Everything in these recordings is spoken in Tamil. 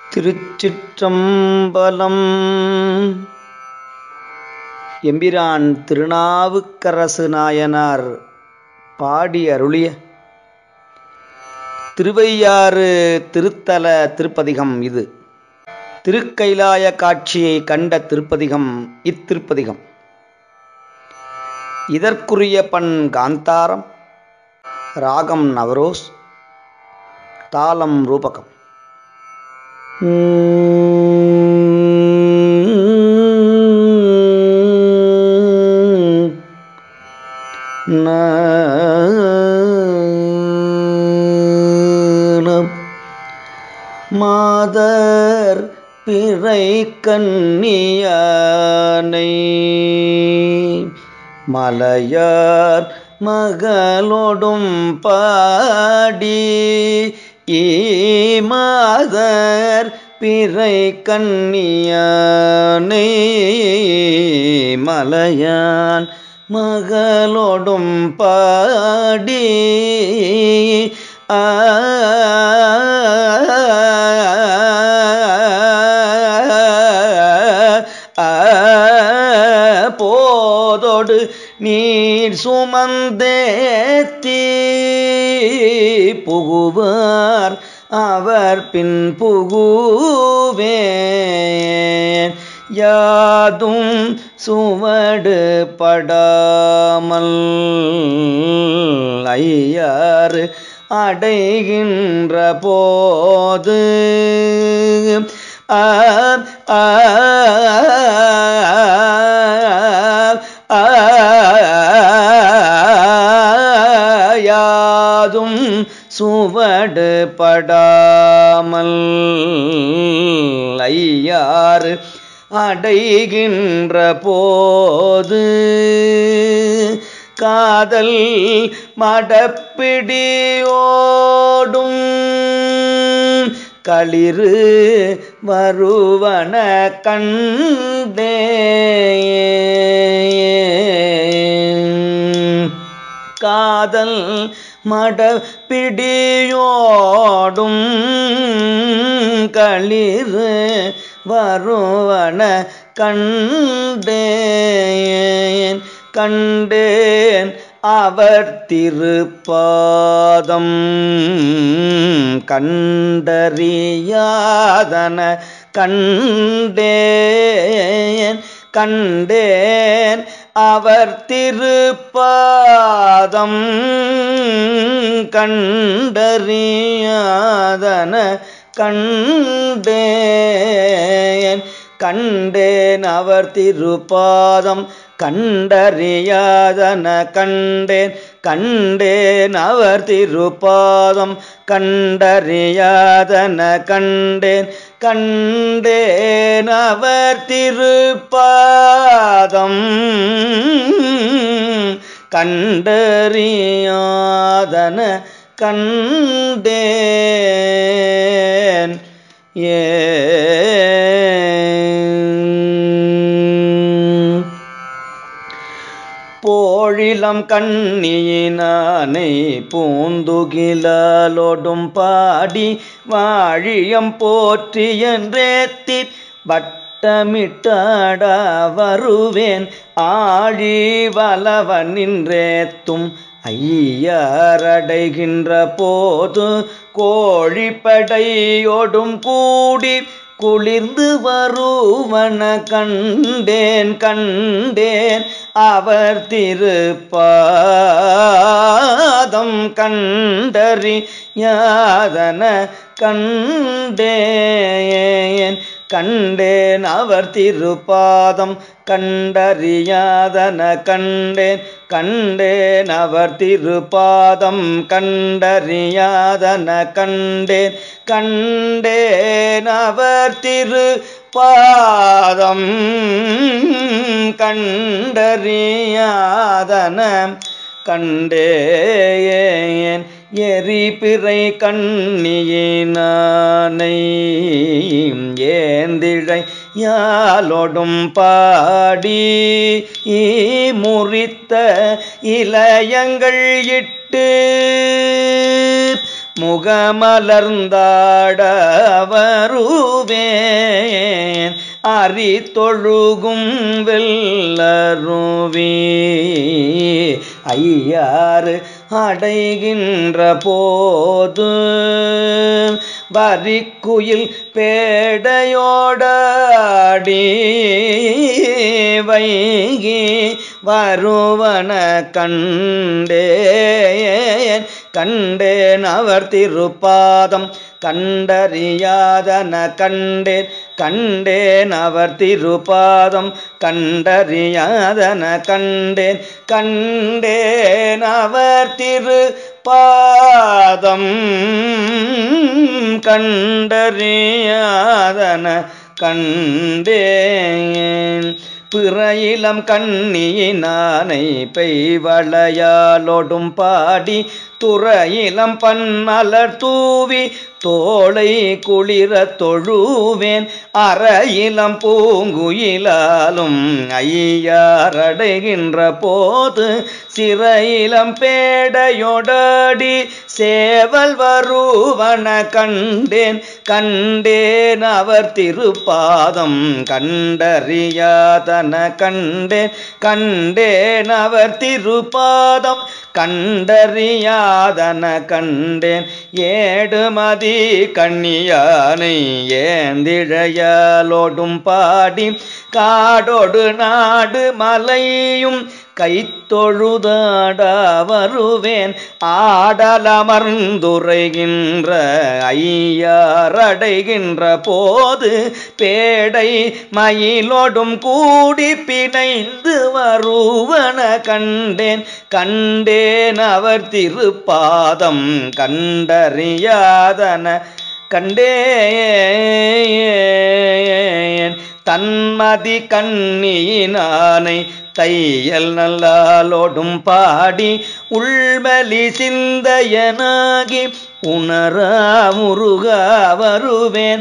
திருச்சிற்றம்பலம் எம்பிரான் திருநாவுக்கரசு நாயனார் பாடி அருளிய திருவையாறு திருத்தல திருப்பதிகம் இது திருக்கைலாய காட்சியை கண்ட திருப்பதிகம் இத்திருப்பதிகம் இதற்குரிய பண் காந்தாரம் ராகம் நவரோஸ் தாளம் ரூபகம் மாதர் பிறை கண்ணியானை மலையார் மகளோடும் பாடி ஈமாதர் பிறை கண்ணியானை மலையான் மகளோடும் பாடி ஆ போதொடு நீர் சுமந்தேத்தி புகுவார் அவர் பின் புகுவேன் யாதும் சுவடு படாமல் ஐயாறு அடைகின்ற போது ஆ ஆ யாதும் சுவடு படாமல் ஐயாறு அடைகின்ற போது காதல் மடப்பிடியோடும் களிறு வருவன கண்டே காதல் மடப்பிடியோடும் களிறு வருவன கண்டேன் கண்டேன் அவர் திருப்பாதம் கண்டறியாதன கண்டேன் கண்டேன் அவர் திருப்பாதம் கண்டறியாதன கண்டேன் கண்டேன் அவர் திருப்பாதம் கண்டறியாதன கண்டேன் கண்டேன் அவர் திருப்பாதம் கண்டறியாதன கண்டேன் கண்டேன் அவர் திருப்பாதம் கண்டறியாதன கண்டேன் ஏ போழிலம் கண்ணியினானை பூந்துகிலோடும் பாடி வாழியம் போற்றி என்றேத்தி வட்டமிட்டாட வருவேன் ஆழி வலவன் நின்றேத்தும் ஐயரடைகின்ற போது கோழிப்படையோடும் கூடி குளிர்ந்து வருவன கண்டேன் கண்டேன் அவர் திருப்பாதம் கண்டறி யாதன கண்டேன் கண்டேன் அவர் திருப்பாதம் கண்டறியாதன கண்டேன் கண்டேன் அவர் திருப்பாதம் கண்டறியாதன கண்டேன் கண்டேன் அவர் திருப்பாதம் கண்டறியாதன கண்டேன் எரிபிறை கண்ணியினானை ஏந்திழை யாலொடும் பாடி முறித்த இளையங்கள் இட்டு முகமலர்ந்தாட வருவேன் அறி தொழுகும் வெள்ளருவி ஐயாறு அடைகின்ற போது வரிக்குயில் பேடையோடாடி வைகி வருவன கண்டேன் கண்டேன் அவர் திருப்பாதம் கண்டறியாதன கண்டேன் கண்டேன் அவர் திருப்பாதம் கண்டறியாதன கண்டேன் கண்டேன் அவர் திரு பாதம் கண்டறியாதன கண்டேன் பிறையிலம் கண்ணியினானை பெய்வளையாலோடும் பாடி துறையிலம் பன்மலர் தூவி தோளை குளிர தொழுவேன் அறையிலம் பூங்குயிலாலும் ஐயாரடைகின்ற போது சிறையிலம் பேடையொடாடி சேவல் வருவன கண்டேன் கண்டேன் அவர் திருப்பாதம் கண்டறியாதன கண்டேன் கண்டேன் அவர் திருப்பாதம் கண்டறியாதன கண்டேன் ஏடுமதி கண்ணியானை ஏந்திழையாலோடும் பாடி காடோடு நாடு மலையும் கைத்தொழுதாட வருவேன் ஆடலமர்ந்துரைகின்ற ஐயாரடைகின்ற போது பேடை மயிலோடும் கூடி பிணைந்து வருவன கண்டேன் கண்டேன் அவர் திருப்பாதம் கண்டறியாதன கண்டேன் தன்மதி கண்ணியினானை தையல் நல்லாலோடும் பாடி உள்மலி சிந்தையனாகி உணரா முருகா வருவேன்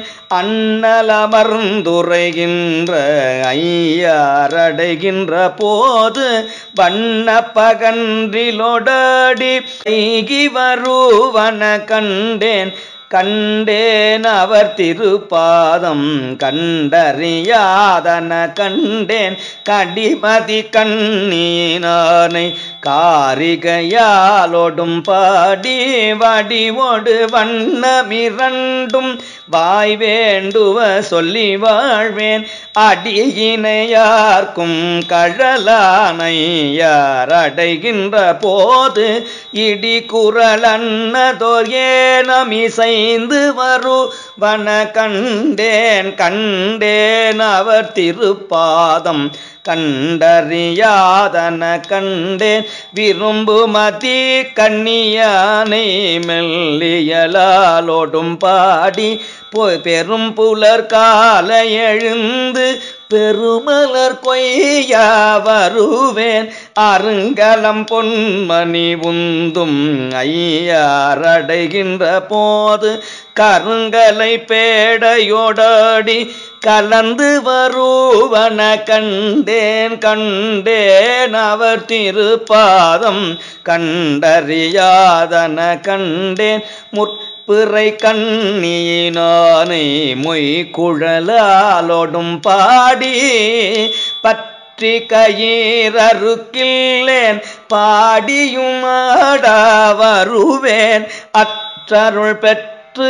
அண்ணலமர்ந்துரைகின்ற ஐயாரடைகின்ற போது வண்ண பகன்றிலொடாடி கைகி வருவன கண்டேன் கண்டேன் அவர் திருப்பாதம் கண்டறியாதன கண்டேன் கடிமதி கண்ணீனானை காரிகையாலோடும் பாடி வடிவோடு வண்ணமிரண்டும் வாய் வேண்டுவ சொல்லி வாழ்வேன் அடியினையார்க்கும் கழலானையார் அடைகின்ற போது இடி குரலன்னதோர் ஏனமிசைந்து வருவன கண்டேன் கண்டேன் அவர் திருப்பாதம் கண்டறியாதன கண்டேன் விரும்புமதி கண்ணியானை மெல்லியலாலோடும் பாடி போய் பெரும் புலர் கால எழுந்து பெருமலர் கொய்யா வருவேன் அருங்கலம் பொன்மணி உந்தும் ஐயாரடைகின்ற போது கருங்கலை பேடையோடாடி கலந்து வருவன கண்டேன் கண்டேன் அவர் திருப்பாதம் கண்டறியாதன கண்டேன் முற்பிறை கண்ணியினானை மொய் குழலாலோடும் பாடி பற்றி கயிறறுக்கில்லேன் பாடியும் ஆடா வருவேன் அற்றருள் பெற்ற பெற்று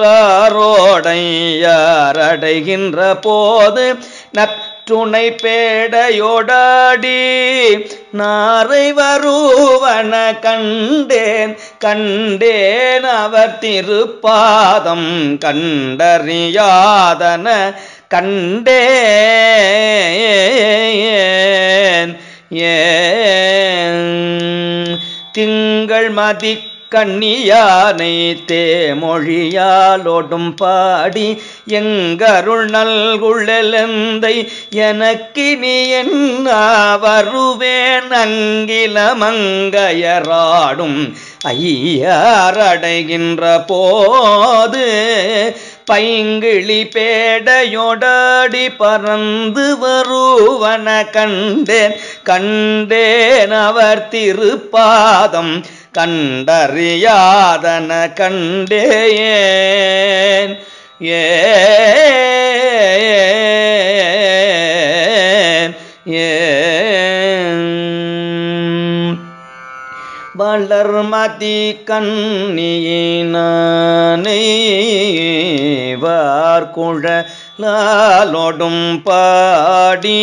நின்றாரோடையாரடைகின்ற போது நற்றுணை பேடையோடாடி நாரை வருவன கண்டேன் கண்டேன் அவர் திருப்பாதம் கண்டறியாதன கண்டேன் ஏன் திங்கள் மதி கண்ணியானை தேமொழியாலோடும் பாடி எங்கருள் நல்குழலந்தை எனக்கினி என்ன வருவேன் அங்கிலமங்கையராடும் ஐயாரடைகின்ற போது பைங்கிளி பேடையொடாடி பறந்து வருவன கண்டேன் கண்டேன் அவர் திருப்பாதம் கண்டறியாதன கண்டேன் ஏன் ஏன் வளர்மதி கண்ணியினானே வார்குழலாலொடும் பாடி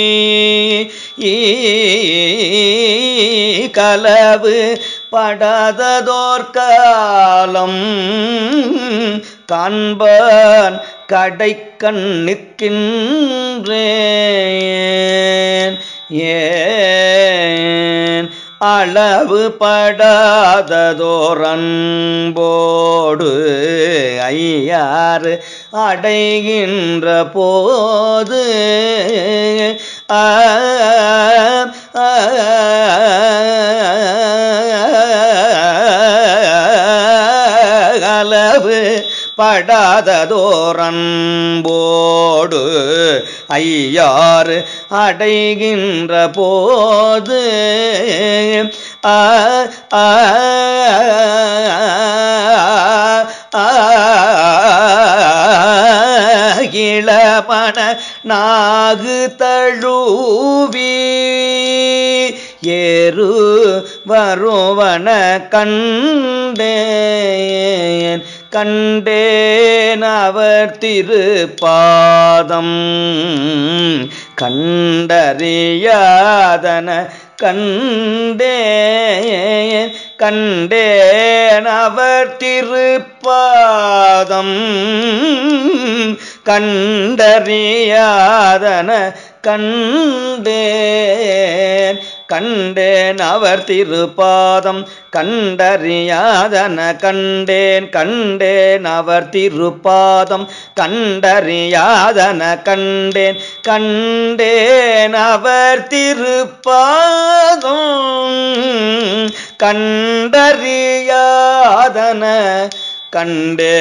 கலவு படாததோர் காலம் காண்பான் கடை கண்ணுக்கின்றேன் ஏன் அளவு படாததோர் அன்போடு ஐயாறு அடைகின்ற போது ஆ ஆ, அளவு படாததோர் அன்போடு ஐயாறு அடைகின்ற போது ஆ ஆ ஆ இளமண நாகு தழுவி ஏறு வருவன கண்டேன் கண்டேன் அவர் திருப்பாதம் கண்டறியாதன கண்டேன் கண்டேன் அவர் திருப்பாதம் கண்டறியாதன கண்டேன் கண்டேன் அவர் திருப்பாதம் கண்டறியாதன கண்டேன் கண்டேன் அவர் திருப்பாதம் கண்டறியாதன கண்டேன் கண்டேன் அவர் திருப்பாதம் கண்டறியாதன கண்டே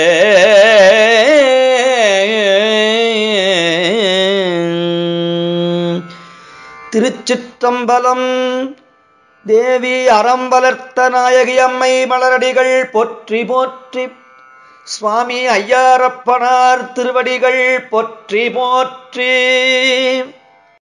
திருச்சிற்றம்பலம் தேவி அறம் வளர்த்த நாயகி அம்மை மலரடிகள் போற்றி போற்றி சுவாமி ஐயாரப்பனார் திருவடிகள் போற்றி போற்றி